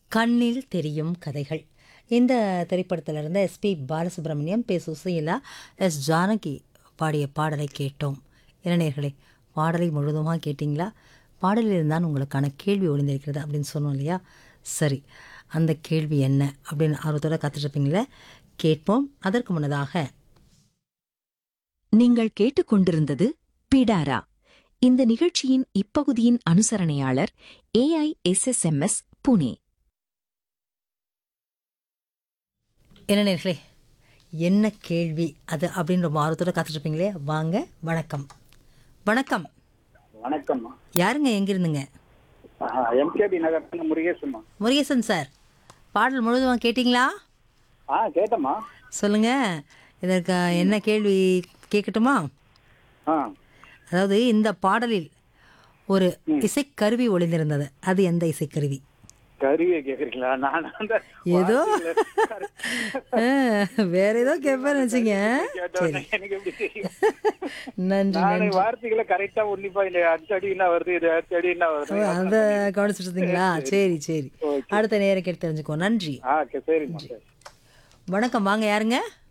கண்ணில் தெரியும் கதைகள் இந்த திரைப்படத்தில் இருந்த SP Balasubrahmanyam P Susheela S Janaki பாடிய பாடலை கேட்டோம் இளைஞர்களே பாடலை முழுவதுமாக கேட்டிங்களா பாடலில் இருந்தால் உங்களுக்கான கேள்வி ஒளிந்திருக்கிறது அப்படின்னு சொன்னோம் இல்லையா சரி அந்த கேள்வி என்ன அப்படின்னு ஆர்வத்தோடு காத்துட்ருப்பீங்களே கேட்போம் அதற்கு முன்னதாக நீங்கள் கேட்டுக்கொண்டிருந்தது பிடாரா இந்த நிகழ்ச்சியின் இப்பகுதியின் அனுசரணையாளர் ஏஐ எஸ்எஸ்எம்எஸ் புனே இளைஞர்களே என்ன கேள்வி அது அப்படின்னு ரொம்ப ஆர்வத்தோடு காத்துட்ருப்பீங்களே வாங்க வணக்கம் வணக்கம் வணக்கம்மா யாருங்க எங்கிருந்துங்க எம்கேபி நகர் முருகேசம்மா முருகேசன் சார் பாடல் முழுவதுமாக கேட்டிங்களா ஆ கேட்டம்மா சொல்லுங்க இதற்கு என்ன கேள்வி கேட்கட்டுமா ஆ அதாவது இந்த பாடலில் ஒரு இசைக்கருவி ஒளிந்திருந்தது அது எந்த இசைக்கருவி கருவியை கேக்குறீங்களா நான் அந்த ஏதோ வார்த்தையில ஆ, வேற ஏதோ கேட்பேன்னு வச்சுங்க கேட்டோன்னே எனக்கு எப்படி தெரியும் நன்றி நான் நன்றி வார்த்தைகளை கரெக்டா உன்னிப்பா இந்த அடுத்த அடி என்ன வருது இது அடுத்த அடி என்ன வருது அதை கவனிச்சுட்டு இருந்தீங்களா சரி சரி ஓகே. அடுத்த நேரம் கேட்டு தெரிஞ்சுக்கோ நன்றி ஆ ஓகே சரிம்மா சரி வணக்கம் வாங்க யாருங்க